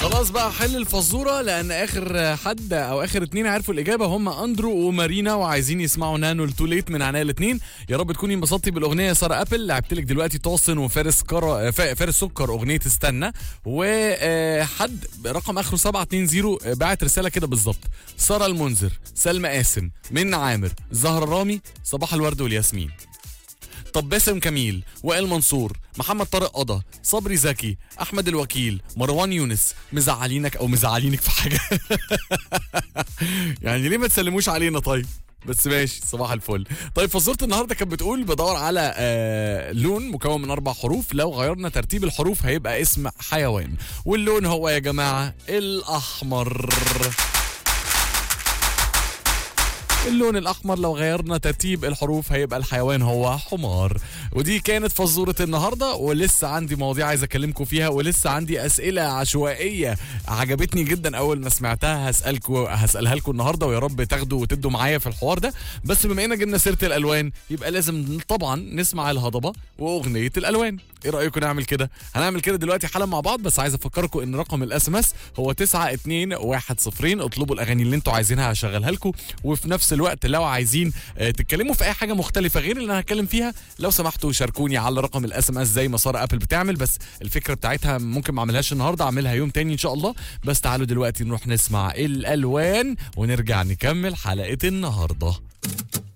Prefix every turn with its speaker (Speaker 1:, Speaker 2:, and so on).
Speaker 1: خلاص بقى حل الفزوره لان اخر حد او اخر اتنين عرفوا الاجابه هم اندرو ومارينا وعايزين يسمعوا نانو التوليت من عناية الاتنين يا رب تكوني انبسطتي بالاغنيه يا ساره ابل لعبت لك دلوقتي توصن وفارس كر... فا- فارس سكر اغنيه استنى وحد رقم اخره 720 بعت رساله كده بالظبط ساره المنذر سلمى قاسم منى عامر زهره رامي صباح الورد والياسمين طب باسم كميل وائل منصور محمد طارق قضا صبري زكي احمد الوكيل مروان يونس مزعلينك او مزعلينك في حاجه يعني ليه ما تسلموش علينا طيب بس ماشي صباح الفل طيب فزوره النهارده كانت بتقول بدور على آه لون مكون من اربع حروف لو غيرنا ترتيب الحروف هيبقى اسم حيوان واللون هو يا جماعه الاحمر اللون الاحمر لو غيرنا ترتيب الحروف هيبقى الحيوان هو حمار ودي كانت فزوره النهارده ولسه عندي مواضيع عايز اكلمكم فيها ولسه عندي اسئله عشوائيه عجبتني جدا اول ما سمعتها هسالكم هسالها لكم النهارده ويا رب تاخدوا وتدوا معايا في الحوار ده بس بما ان جبنا سيره الالوان يبقى لازم طبعا نسمع الهضبه واغنيه الالوان ايه رايكم نعمل كده هنعمل كده دلوقتي حالا مع بعض بس عايز افكركم ان رقم الاس ام اس هو 92110 اطلبوا الاغاني اللي انتوا عايزينها هشغلها لكم وفي نفس الوقت لو عايزين آه، تتكلموا في اي حاجه مختلفه غير اللي انا هتكلم فيها لو سمحتوا شاركوني على رقم الاس ام اس زي ما ساره ابل بتعمل بس الفكره بتاعتها ممكن ما اعملهاش النهارده اعملها يوم تاني ان شاء الله بس تعالوا دلوقتي نروح نسمع الالوان ونرجع نكمل حلقه النهارده